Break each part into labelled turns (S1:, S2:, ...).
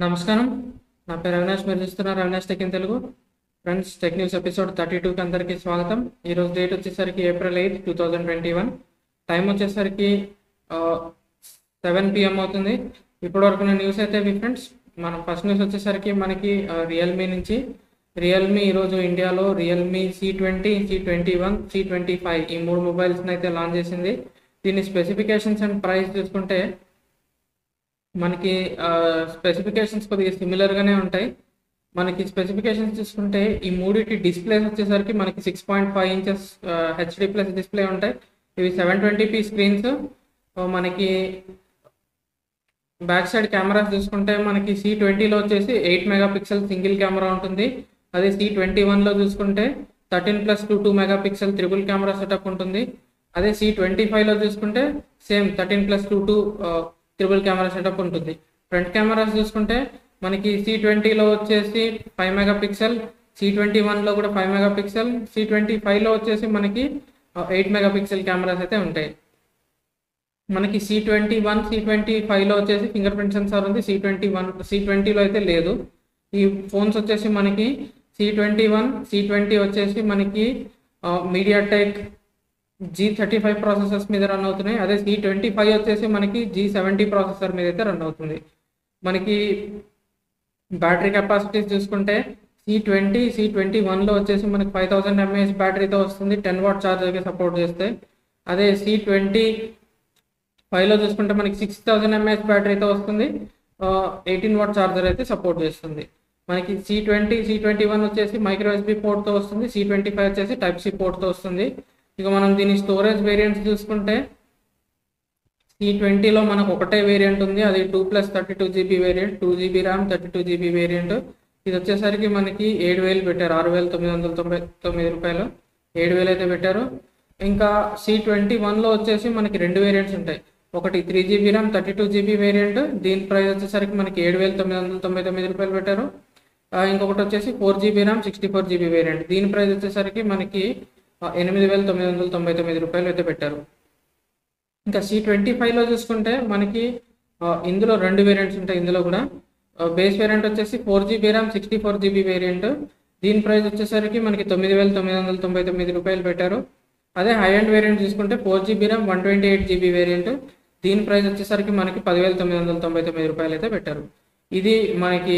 S1: నమస్కారం నా పేరు అవినాష్ మీరు చూస్తున్నారు Avinash tech in Telugu friends tech news episode thirty టూకి అందరికీ స్వాగతం ఈరోజు డేట్ వచ్చేసరికి April eighth two thousand twenty one time వచ్చేసరికి సెవెన్ పిఎం అవుతుంది ఇప్పటివరకు నా న్యూస్ అయితే మీ ఫ్రెండ్స్ మన ఫస్ట్ న్యూస్ వచ్చేసరికి మనకి రియల్మీ నుంచి రియల్మీ ఈరోజు ఇండియాలో Realme C twenty C twenty one C twenty five ఈ మూడు మొబైల్స్ని అయితే లాంచ్ చేసింది దీని స్పెసిఫికేషన్స్ అండ్ ప్రైస్ చూసుకుంటే మనకి స్పెసిఫికేషన్స్ కొద్దిగా సిమిలర్గానే ఉంటాయి మనకి స్పెసిఫికేషన్స్ చూసుకుంటే ఈ మూడిటి డిస్ప్లేస్ వచ్చేసరికి మనకి six point five inches HD plus display ఉంటాయి ఇవి సెవెన్ ట్వంటీ పీ స్క్రీన్స్ మనకి బ్యాక్ సైడ్ కెమెరాస్ చూసుకుంటే మనకి సి ట్వంటీలో వచ్చేసి eight mega pixel single camera ఉంటుంది అదే సి ట్వంటీ వన్లో చూసుకుంటే thirteen plus two two mega pixel triple camera setup ఉంటుంది అదే సి ట్వంటీ ఫైవ్లో చూసుకుంటే same thirteen plus two two triple camera setup ఉంటుంది ఫ్రంట్ కెమెరాస్ చూసుకుంటే మనకి సి ట్వంటీలో వచ్చేసి five mega pixel C twenty వన్లో కూడా five mega pixel C twenty ఫైవ్లో వచ్చేసి మనకి ఎయిట్ మెగా పిక్సెల్ కెమెరాస్ అయితే ఉంటాయి మనకి C twenty one C twenty ఫైవ్లో వచ్చేసి ఫింగర్ ప్రింట్ సెన్సార్ ఉంది సి ట్వంటీ వన్ సి ట్వంటీలో అయితే లేదు ఈ ఫోన్స్ వచ్చేసి మనకి C twenty one C twenty వచ్చేసి మనకి MediaTek G thirty five processors మీద రన్ అవుతున్నాయి అదే సి ట్వంటీ ఫైవ్ వచ్చేసి మనకి జీ సెవెంటీ ప్రాసెసర్ మీద అయితే రన్ అవుతుంది మనకి బ్యాటరీ కెపాసిటీస్ చూసుకుంటే సి ట్వంటీ సి ట్వంటీ వన్లో వచ్చేసి మనకి ఫైవ్ థౌసండ్ ఎంఏహెచ్ బ్యాటరీతో వస్తుంది టెన్ వాట్ ఛార్జర్కి సపోర్ట్ చేస్తే అదే సి ట్వంటీ ఫైవ్లో చూసుకుంటే మనకి సిక్స్ థౌసండ్ ఎంఏహెచ్ బ్యాటరీతో వస్తుంది ఎయిటీన్ వాట్ ఛార్జర్ అయితే సపోర్ట్ చేస్తుంది మనకి C twenty C twenty one వచ్చేసి మైక్రో ఎస్బీ పోర్ట్తో వస్తుంది సి ట్వంటీ ఫైవ్ వచ్చేసి టైప్ సి పోర్ట్తో వస్తుంది ఇక మనం దీని స్టోరేజ్ వేరియంట్స్ చూసుకుంటే సి ట్వంటీలో మనకు ఒకటే వేరియంట్ ఉంది అది two plus thirty two GB variant two GB RAM thirty two GB variant ఇది వచ్చేసరికి మనకి ఏడు వేలు పెట్టారు ఆరు వేల తొమ్మిది వందల తొంభై తొమ్మిది రూపాయలు ఏడు వేలు అయితే పెట్టారు ఇంకా సి ట్వంటీ వన్లో వచ్చేసి మనకి రెండు వేరియంట్స్ ఉంటాయి ఒకటి three GB RAM thirty two GB variant దీని ప్రైస్ వచ్చేసరికి మనకి ఏడు వేల తొమ్మిది వందల తొంభై తొమ్మిది రూపాయలు పెట్టారు ఇంకొకటి వచ్చేసి four GB RAM sixty four GB variant దీని ప్రైస్ వచ్చేసరికి మనకి ఎనిమిది వేల తొమ్మిది వందల తొంభై తొమ్మిది రూపాయలు అయితే పెట్టారు ఇంకా సి ట్వంటీ ఫైవ్లో చూసుకుంటే మనకి ఇందులో రెండు వేరియంట్స్ ఉంటాయి ఇందులో కూడా బేస్ వేరియంట్ వచ్చేసి four GB RAM sixty four GB variant దీని ప్రైస్ వచ్చేసరికి మనకి తొమ్మిది వేల తొమ్మిది వందల తొంభై తొమ్మిది రూపాయలు పెట్టారు అదే హై అండ్ వేరియంట్ చూసుకుంటే four GB RAM one twenty eight GB variant దీని ప్రైస్ వచ్చేసరికి మనకి పదివేల తొమ్మిది వందల తొంభై తొమ్మిది రూపాయలు అయితే పెట్టారు ఇది మనకి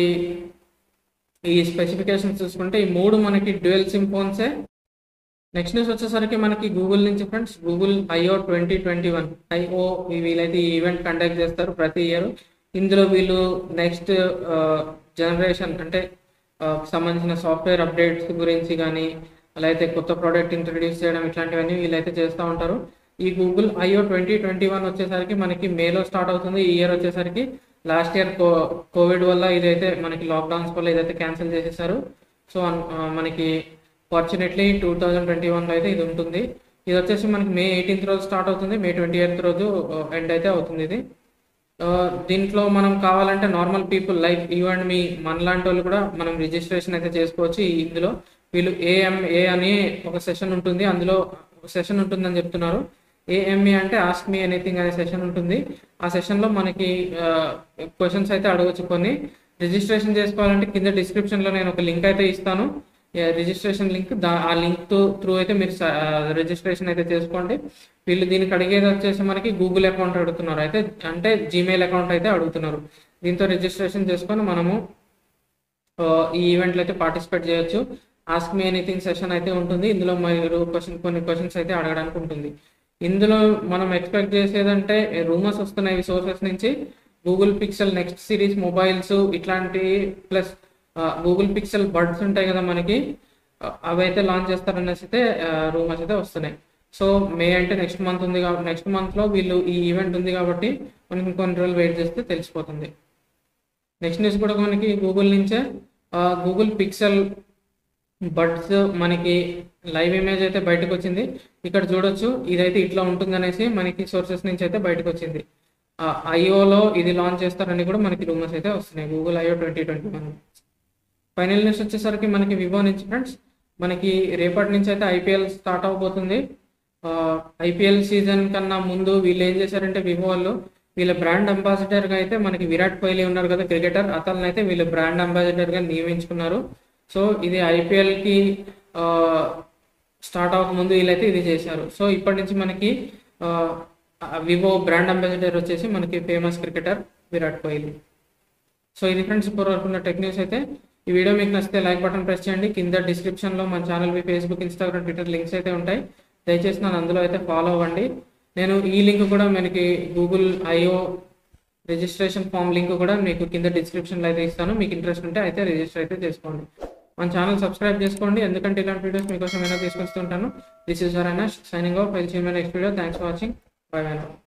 S1: ఈ స్పెసిఫికేషన్స్ చూసుకుంటే ఈ మూడు మనకి డ్యూయల్ సిమ్ ఫోన్సే నెక్స్ట్ న్యూస్ వచ్చేసరికి మనకి గూగుల్ నుంచి friends Google IO twenty twenty one IO వీళ్ళైతే ఈ ఈవెంట్ కండక్ట్ చేస్తారు ప్రతి ఇయర్ ఇందులో వీళ్ళు నెక్స్ట్ జనరేషన్ అంటే సంబంధించిన సాఫ్ట్వేర్ అప్డేట్స్ గురించి కానీ అలా అయితే కొత్త ప్రోడక్ట్ ఇంట్రడ్యూస్ చేయడం ఇట్లాంటివన్నీ వీళ్ళైతే చేస్తూ ఉంటారు ఈ Google IO twenty twenty one వచ్చేసరికి మనకి మేలో స్టార్ట్ అవుతుంది ఈ ఇయర్ వచ్చేసరికి లాస్ట్ ఇయర్ కో కోవిడ్ వల్ల ఇదైతే మనకి లాక్డౌన్స్ వల్ల ఇదైతే క్యాన్సిల్ చేసేసారు సో మనకి ఫార్చునేట్లీ టూ థౌజండ్ ట్వంటీ వన్లో అయితే ఇది ఉంటుంది ఇది వచ్చేసి మనకి మే ఎయిటీన్త్ రోజు స్టార్ట్ అవుతుంది మే ట్వంటీ ఎయిత్ రోజు ఎండ్ అయితే అవుతుంది ఇది దీంట్లో మనం కావాలంటే normal people like you and me మనలాంటి వాళ్ళు కూడా మనం రిజిస్ట్రేషన్ అయితే చేసుకోవచ్చు ఇందులో వీళ్ళు ఏఎంఏ అని ఒక సెషన్ ఉంటుంది అందులో సెషన్ ఉంటుందని చెప్తున్నారు ఏఎంఏ అంటే ఆస్క్ మీ ఎనీథింగ్ అనే సెషన్ ఉంటుంది ఆ సెషన్లో మనకి క్వశ్చన్స్ అయితే అడగచ్చు కొన్ని రిజిస్ట్రేషన్ చేసుకోవాలంటే కింద డిస్క్రిప్షన్లో నేను ఒక లింక్ అయితే ఇస్తాను రిజిస్ట్రేషన్ లింక్ దా ఆ లింక్ త్రూ అయితే మీరు రిజిస్ట్రేషన్ అయితే చేసుకోండి వీళ్ళు దీనికి అడిగేది వచ్చేసి మనకి గూగుల్ అకౌంట్ అడుగుతున్నారు అయితే అంటే జీమెయిల్ అకౌంట్ అయితే అడుగుతున్నారు దీంతో రిజిస్ట్రేషన్ చేసుకొని మనము ఈ ఈవెంట్లో అయితే పార్టిసిపేట్ చేయొచ్చు ఆస్క్ మీ ఎనీథింగ్ సెషన్ అయితే ఉంటుంది ఇందులో మీరు క్వశ్చన్ కొన్ని క్వశ్చన్స్ అయితే అడగడానికి ఉంటుంది ఇందులో మనం ఎక్స్పెక్ట్ చేసేదంటే రూమర్స్ వస్తున్నాయి సోర్సెస్ నుంచి Google Pixel next series mobiles ఇట్లాంటి ప్లస్ గూగుల్ పిక్సెల్ బడ్స్ ఉంటాయి కదా మనకి అవి అయితే లాంచ్ చేస్తారనేసి అయితే రూమర్స్ అయితే వస్తున్నాయి సో మే అంటే నెక్స్ట్ మంత్ ఉంది కాబట్టి నెక్స్ట్ మంత్లో వీళ్ళు ఈ ఈవెంట్ ఉంది కాబట్టి మనకి కొన్ని రోజులు వెయిట్ చేస్తే తెలిసిపోతుంది నెక్స్ట్ న్యూస్ కూడా మనకి గూగుల్ నుంచే గూగుల్ పిక్సెల్ బడ్స్ మనకి లైవ్ ఇమేజ్ అయితే బయటకు వచ్చింది ఇక్కడ చూడొచ్చు ఇదైతే ఇట్లా ఉంటుంది అనేసి మనకి సోర్సెస్ నుంచి అయితే బయటకు వచ్చింది ఐఓలో ఇది లాంచ్ చేస్తారని కూడా మనకి రూమర్స్ అయితే వస్తున్నాయి Google IO twenty twenty one final news వచ్చేసరికి మనకి వివో నుంచి ఫ్రెండ్స్ మనకి రేపటి నుంచి అయితే ఐపీఎల్ స్టార్ట్ అవబోతుంది ఐపీఎల్ సీజన్ కన్నా ముందు వీళ్ళు ఏం చేశారంటే వివో వాళ్ళు వీళ్ళ బ్రాండ్ అంబాసిడర్గా అయితే మనకి విరాట్ కోహ్లీ ఉన్నారు కదా క్రికెటర్ అతన్ని అయితే వీళ్ళు బ్రాండ్ అంబాసిడర్గా నియమించుకున్నారు సో ఇది ఐపీఎల్కి స్టార్ట్ అవ్వకముందు వీళ్ళైతే ఇది చేశారు సో ఇప్పటి నుంచి మనకి వివో బ్రాండ్ అంబాసిడర్ వచ్చేసి మనకి famous cricketer Virat Kohli so ఇది ఫ్రెండ్స్ ఇప్పుడు వరకు ఉన్న టెక్ న్యూస్ అయితే ఈ వీడియో మీకు నచ్చితే లైక్ బటన్ ప్రెస్ చేయండి కింద డిస్క్రిప్షన్లో మన ఛానల్వి ఫేస్బుక్ ఇన్స్టాగ్రామ్ ట్విట్టర్ లింక్స్ అయితే ఉంటాయి దయచేసి నన్ను అందులో అయితే ఫాలో అవ్వండి నేను ఈ లింక్ కూడా మనకి Google IO registration form link కూడా మీకు కింద డిస్క్రిప్షన్లో అయితే ఇస్తాను మీకు ఇంట్రెస్ట్ ఉంటే అయితే రిజిస్టర్ అయితే చేసుకోండి మన ఛానల్ సబ్స్క్రైబ్ చేసుకోండి ఎందుకంటే ఇలాంటి వీడియోస్ మీకోసం ఏమైనా తీసుకొస్తుంటాను దిస్ ఇస్ వర్ signing off I'll see my next video thanks for watching bye by